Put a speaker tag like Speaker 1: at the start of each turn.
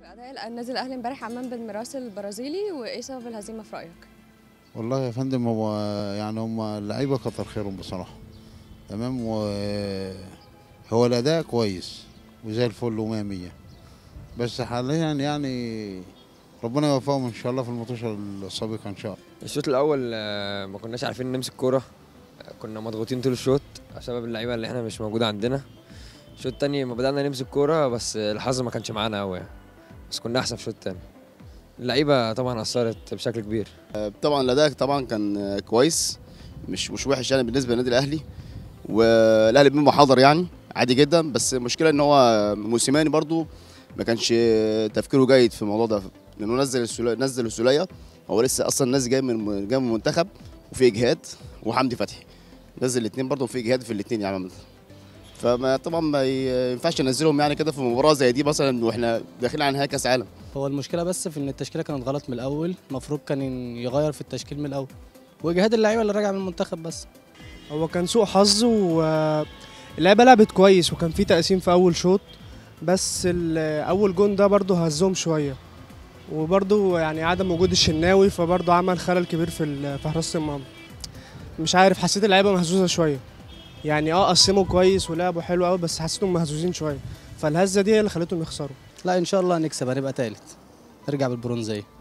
Speaker 1: أداء النادي الأهلي امبارح أمام بالميراس البرازيلي وإيه سبب الهزيمة في رأيك؟
Speaker 2: والله يا فندم هو يعني هم اللعيبه كتر خيرهم بصراحه تمام و هو الاداء كويس وزي الفل ومية مية بس حاليا يعني ربنا يوفقهم ان شاء الله في المطوشه السابقه ان شاء الله
Speaker 3: الشوط الاول آه، ما كناش عارفين نمسك كوره آه، كنا مضغوطين طول الشوط بسبب اللعيبه اللي احنا مش موجوده عندنا الشوط التاني ما بدانا نمسك كوره بس الحظ ما كانش معانا قوي يعني بس كنا احسن في الشوط التاني اللعيبه طبعا اثرت بشكل كبير
Speaker 4: طبعا الاداء طبعا كان كويس مش مش وحش يعني بالنسبه للنادي الاهلي والاهلي بما حضر يعني عادي جدا بس المشكله ان هو موسيماني برضو ما كانش تفكيره جيد في الموضوع ده لانه نزل السوليه نزل السوليه هو لسه اصلا نازل جاي من جاي من المنتخب وفي اجهاد وحمدي فتحي نزل الاثنين برضو في اجهاد في الاثنين يعني فما طبعا ما ينفعش ننزلهم يعني كده في مباراه زي دي مثلا واحنا داخلين على نهائي كاس عالم
Speaker 5: هو المشكله بس في ان التشكيله كانت غلط من الاول المفروض كان يغير في التشكيل من الاول واجهاد اللعيبه اللي راجعه من المنتخب بس
Speaker 6: هو كان سوء حظ واللعيبه لعبت كويس وكان في تقسيم في اول شوط بس ال- اول جون ده برضه هزهم شويه وبرضه يعني عدم وجود الشناوي فبرضه عمل خلل كبير في ال- في حراسه المرمى مش عارف حسيت اللعيبه مهزوزه شويه يعني اه قسموا كويس ولعبوا حلو قوي بس حسيتهم مهزوزين شويه فالهزه دي هي اللي خلتهم يخسروا
Speaker 5: لا ان شاء الله هنكسب هنبقى تالت نرجع بالبرونزيه